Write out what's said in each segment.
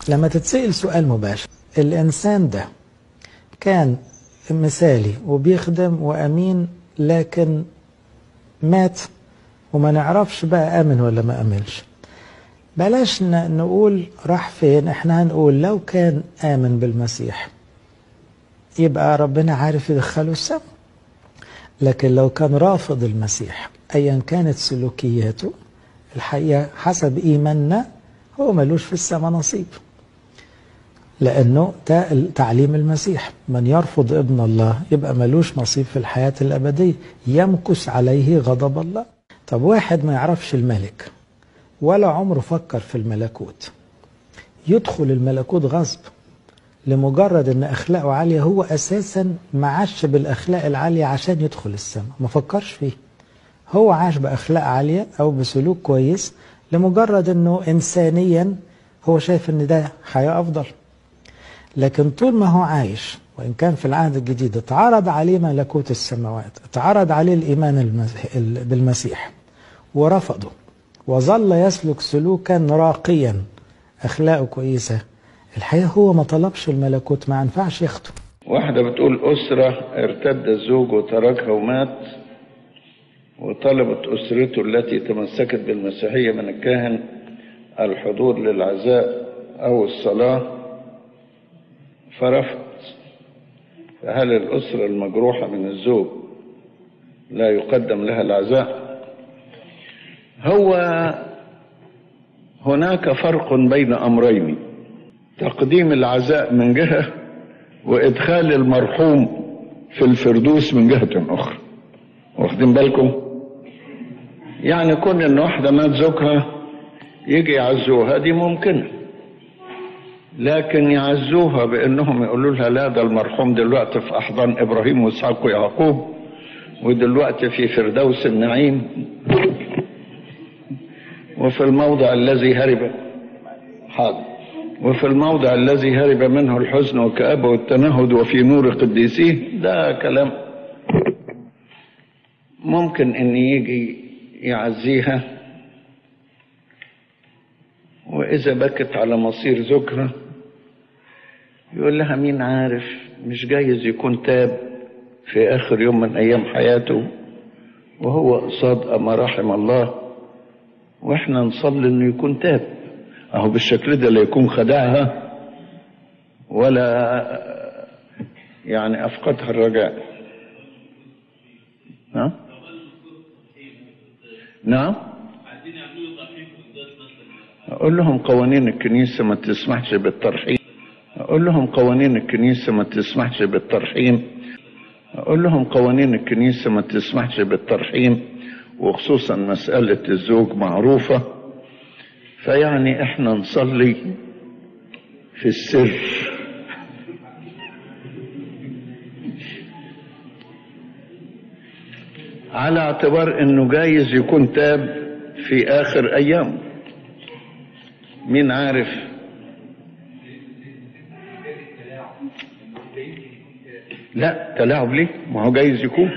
لما تتسأل سؤال مباشر الإنسان ده كان مثالي وبيخدم وأمين لكن مات وما نعرفش بقى آمن ولا ما آمنش بلاش نقول راح فين احنا هنقول لو كان آمن بالمسيح يبقى ربنا عارف يدخله السماء لكن لو كان رافض المسيح ايا كانت سلوكياته الحقيقه حسب ايماننا هو ملوش في السماء نصيب لانه ده تعليم المسيح من يرفض ابن الله يبقى ملوش نصيب في الحياه الابديه يمكث عليه غضب الله طب واحد ما يعرفش الملك ولا عمره فكر في الملكوت يدخل الملكوت غصب لمجرد ان اخلاقه عاليه هو اساسا ما عاش بالاخلاق العاليه عشان يدخل السماء ما فكرش فيه هو عاش باخلاق عاليه او بسلوك كويس لمجرد انه انسانيا هو شايف ان ده حياه افضل لكن طول ما هو عايش وان كان في العهد الجديد اتعرض عليه ملكوت السماوات اتعرض عليه الايمان بالمسيح ورفضه وظل يسلك سلوكا راقيا اخلاقه كويسه الحقيقه هو ما طلبش الملكوت ما ينفعش ياخده واحدة بتقول أسرة ارتد الزوج وتركها ومات وطلبت أسرته التي تمسكت بالمسيحية من الكاهن الحضور للعزاء أو الصلاة فرفض فهل الأسرة المجروحة من الزوج لا يقدم لها العزاء هو هناك فرق بين أمرين تقديم العزاء من جهة وإدخال المرحوم في الفردوس من جهة أخرى واخدين بالكم يعني كون إن واحدة مات زوجها يجي يعزوها دي ممكنة لكن يعزوها بأنهم يقولوا لها لا ده المرحوم دلوقتي في أحضان إبراهيم وإسحاق ويعقوب ودلوقتي في فردوس النعيم وفي الموضع الذي هرب حاضر وفي الموضع الذي هرب منه الحزن والكآبة والتنهد وفي نور قديسيه ده كلام ممكن ان يجي يعزيها واذا بكت على مصير زوجها يقول لها مين عارف مش جايز يكون تاب في اخر يوم من ايام حياته وهو قصاد ما رحم الله واحنا نصلي انه يكون تاب اهو بالشكل ده لا يكون خدعها ولا يعني افقدها الرجاء نعم نعم اقول لهم قوانين الكنيسه ما تسمحش بالترحيم اقول لهم قوانين الكنيسه ما تسمحش بالترحيم اقول لهم قوانين الكنيسه ما تسمحش بالترحيم وخصوصا مساله الزوج معروفه فيعني احنا نصلي في السر على اعتبار انه جايز يكون تاب في اخر ايام مين عارف لا تلاعب ليه ما هو جايز يكون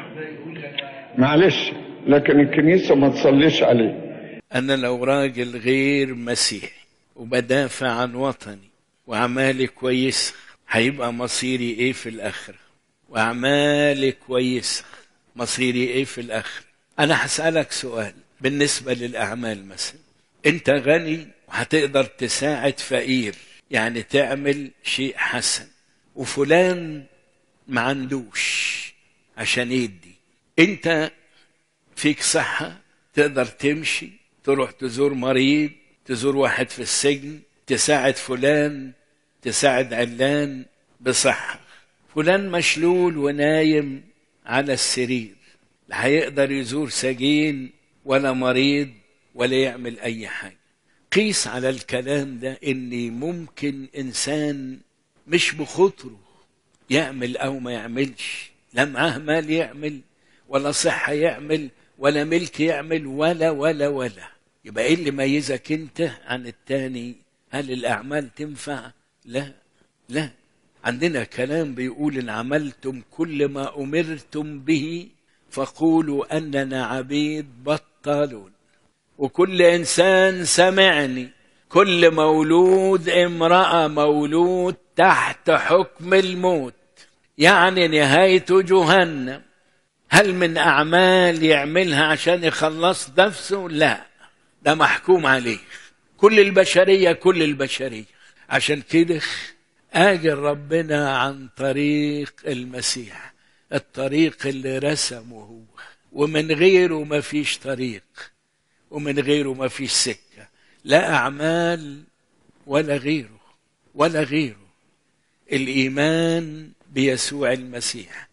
معلش لكن الكنيسة ما تصليش عليه أنا لو راجل غير مسيحي وبدافع عن وطني وأعمالي كويسة هيبقى مصيري إيه في الآخرة وأعمالي كويسة مصيري إيه في الآخرة أنا هسألك سؤال بالنسبة للأعمال مثلا أنت غني وهتقدر تساعد فقير يعني تعمل شيء حسن وفلان ما عندوش عشان يدي انت فيك صحة تقدر تمشي تروح تزور مريض تزور واحد في السجن تساعد فلان تساعد علان بصحة فلان مشلول ونايم على السرير لا هيقدر يزور سجين ولا مريض ولا يعمل أي حاجة قيس على الكلام ده إن ممكن إنسان مش بخطره يعمل أو ما يعملش لا معاه مال يعمل ولا صحة يعمل ولا ملك يعمل ولا ولا ولا يبقى ايه اللي ميزك انت عن التاني هل الاعمال تنفع لا لا عندنا كلام بيقول ان عملتم كل ما امرتم به فقولوا اننا عبيد بطالون وكل انسان سمعني كل مولود امرأة مولود تحت حكم الموت يعني نهايته جهنم هل من أعمال يعملها عشان يخلص نفسه لا ده محكوم عليه كل البشرية كل البشرية عشان كده آجل ربنا عن طريق المسيح الطريق اللي رسمه هو ومن غيره ما فيش طريق ومن غيره ما فيش سكة لا أعمال ولا غيره ولا غيره الإيمان بيسوع المسيح